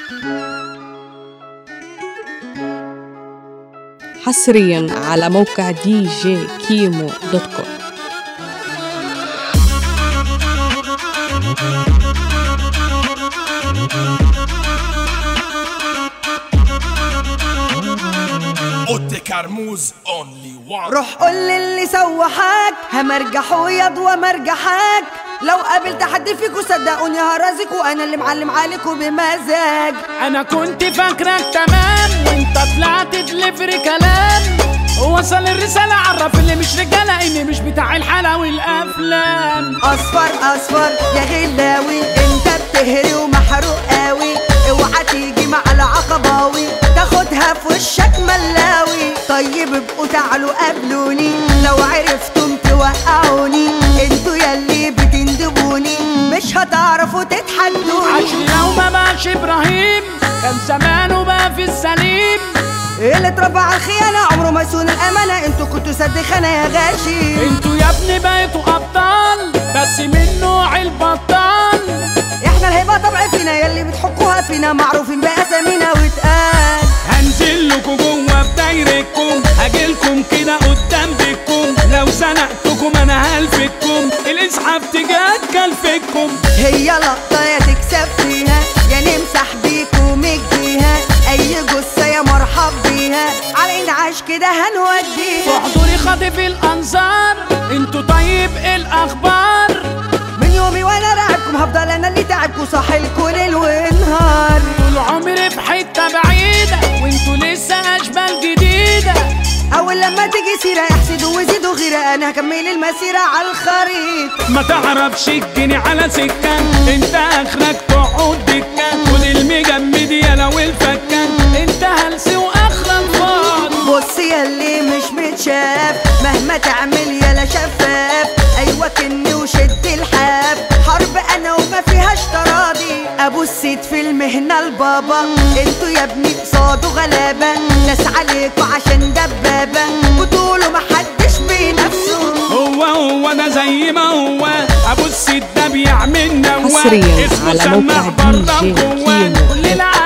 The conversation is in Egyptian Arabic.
حصريا على موقع دي جي كيمو دوت كوم اوتي كرموز اونلي وان روح قول للي سوحك همرجح ويض ومرجحك لو قابلت حد فيكو صدقوني هرازك وانا اللي معلم عليكوا بمزاج انا كنت فاكرك تمام وانت طلعت تلفري كلام وصل الرسالة عرف اللي مش رجالة اني مش بتاع الحلا والافلام اصفر اصفر يا غلاوي انت بتهري ومحروق قوي اوعى تيجي مع العقباوي تاخدها في وشك ملاوي طيب ابقوا تعالوا قابلوني لو عرفتم توقعوني انتوا ياللي بتندبوني مش هتعرفوا تتحدوني عشان لو ما بقاش ابراهيم كان زمانه بقى في السليم اللي اتربى على الخيانة عمره ما يسون الأمانة انتوا كنتوا سد خانة يا غاشي انتوا يا ابني بقيتوا ابطال بس من نوع البطال احنا الهيبة طبع فينا يلي بتحكوها فينا معروفين بأسامينا واتقال هنزل لكم جوه بدايرتكم هاجيلكم كده قدام بيتكم لو زنقتكم انا هلفتكم الاسحاب تجاك كلفكم هي لقطة يا تكسب فيها يا نمسح بيكم الجيها أي جثة يا مرحب بيها على إنعاش كده هنوديها حضوري خاطف الانظار انتوا طيب إيه الاخبار من يومي وأنا راعبكم هفضل أنا اللي تعبكم صاحي الكل ونهار طول عمري في حته بعيده وانتوا لسه اشبال جديده أول لما تيجي سيرة يحسدوا ويزيدوا غيرة أنا هكمل المسيرة على الخريطة ما تعرفش تجيني على سكه انت اخرك تقعد دكه كل المجمد يا لو الفكان انت هلس واخرك فاضي بص ياللي مش متشاف مهما تعمل يالا شفاف ايوه كني وشد الحاف حرب انا وما فيهاش تراضي ابو السيد في المهنه البابا انتوا يا ابني قصاده غلابه ناس عليكوا عشان دبابه وتقولوا محدش بنفسه هو هو ده زي ما هو ابو السيد ده بيعمل نواه حصرياً اسمه على سماع موقع بره DJ جواه كيمو. كل العالم